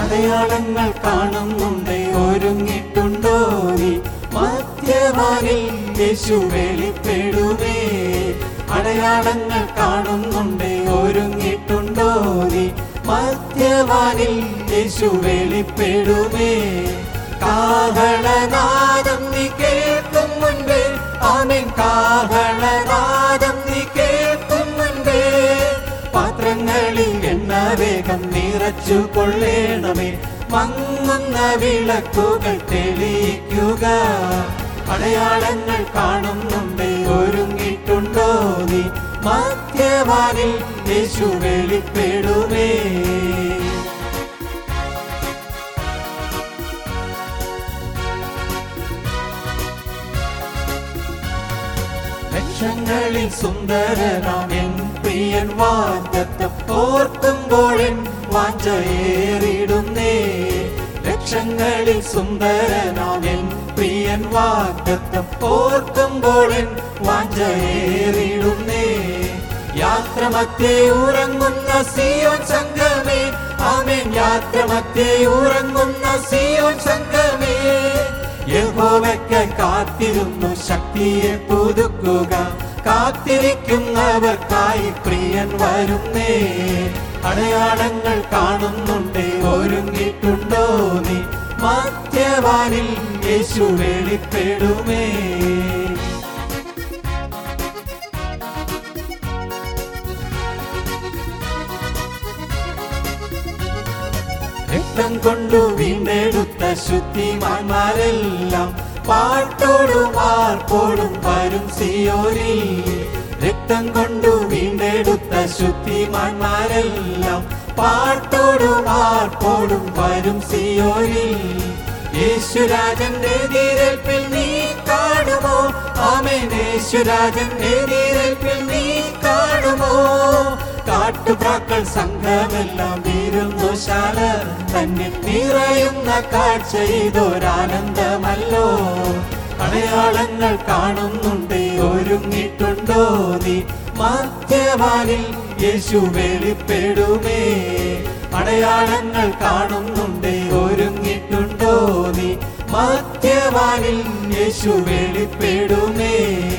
അടയാളങ്ങൾ കാണുന്നുണ്ട് ഒരുങ്ങിട്ടുണ്ടോ നീ മധ്യവാനിൽ യേശു വെളിപ്പെടുമേ അടയാളങ്ങൾ കാണുന്നുണ്ട് ഒരുങ്ങിട്ടുണ്ടോ നീ മധ്യവാനിൽ യേശു വെളിപ്പെടുമേ കാഹളനാദം നീ കേൾക്കും മുൻപേ ആമേൻ കാഹളനാദം നീ കേൾക്കും മുൻപേ പാത്രങ്ങളിൽ എണ്ണ വേഗം നിറച്ചു കൊള്ളേണമേ മങ്ങുന്ന വിളക്കുകൾ തെളിയിക്കുക അടയാളങ്ങൾ കാണുന്നുണ്ട് ഒരുങ്ങിട്ടുണ്ടോ നീ മധ്യവാനിൽ യേശു വെളിപ്പെടുമേ ലക്ഷങ്ങളിൽ സുന്ദരനാം എൻ പ്രിയൻ വാഗ്ദത്തം ഓർക്കുമ്പോഴൻ വാഞ്ചയേറിടുന്നേ ലക്ഷങ്ങളിൽ സുന്ദരനാം എൻ പ്രിയൻ വാഗ്ദത്തം ഓർക്കുമ്പോഴൻ വാഞ്ചയേറിടുന്നേ യാത്രമധ്യേ ഉറങ്ങുന്ന സിയോൻ സംഘമേ ആമേൻ യാത്രമധ്യേ ഉറങ്ങുന്ന സിയോൻ സംഘമേ യഹോവയ്ക്ക് കാത്തിരുന്നു ശക്തിയെ പുതുക്കുക കാത്തിരിക്കുന്നവർക്കായി പ്രിയൻ വരുന്നേ അടയാളങ്ങൾ കാണുന്നുണ്ട് ഒരുങ്ങിട്ടുണ്ടോ നീ മധ്യവാനിൽ യേശു വെളിപ്പെടുമേ രക്തം കൊണ്ടു വീണ്ടെടുത്ത ശുദ്ധിമാന്മാരെല്ലാം പാട്ടോടും ആർപ്പോടും വരും സിയോരിൽ രക്തം കൊണ്ടു വീണ്ടെടുത്ത ശുദ്ധിമാന്മാരെല്ലാം പാട്ടോടും ആർപ്പോടും വരും സിയോരിൽ യേശുരാജന്റെ എതിരേൽപ്പിൽ നീ കാണുമോ ആമേൻ യേശുരാജന്റെ എതിരേൽപ്പിൽ നീ കാണുമോ കാട്ടുപ്രാക്കൾ സംഘമെല്ലാം വീരുന്നു ശാല തന്നെ നിറയുന്ന കാഴ്ച ഇതൊരാനന്ദമല്ലോ അടയാളങ്ങൾ കാണുന്നുണ്ട് ഒരുങ്ങിട്ടുണ്ടോ നീ മധ്യവാനിൽ യേശു വെളിപ്പെടുമേ അടയാളങ്ങൾ കാണുന്നുണ്ട് ഒരുങ്ങിട്ടുണ്ടോ നീ മധ്യവാനിൽ യേശു വെളിപ്പെടുമേ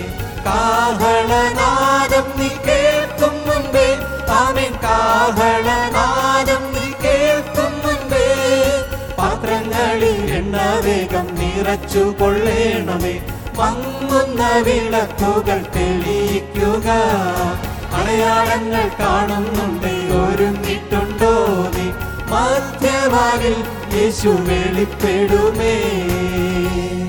കാഹളനാദം നീ കേൾക്കും മുൻപേ ആമേൻ കാഹളനാദം നീ കേൾക്കും മുൻപേ പാത്രങ്ങളിൽ എണ്ണ വേഗം നിറച്ചു കൊള്ളേണമേ മങ്ങുന്ന വിളക്കുകൾ തെളിയിക്കുക അടയാളങ്ങൾ കാണുന്നുണ്ട് ഒരുങ്ങിട്ടുണ്ടോ നീ മധ്യവാനിൽ യേശു വെളിപ്പെടുമേ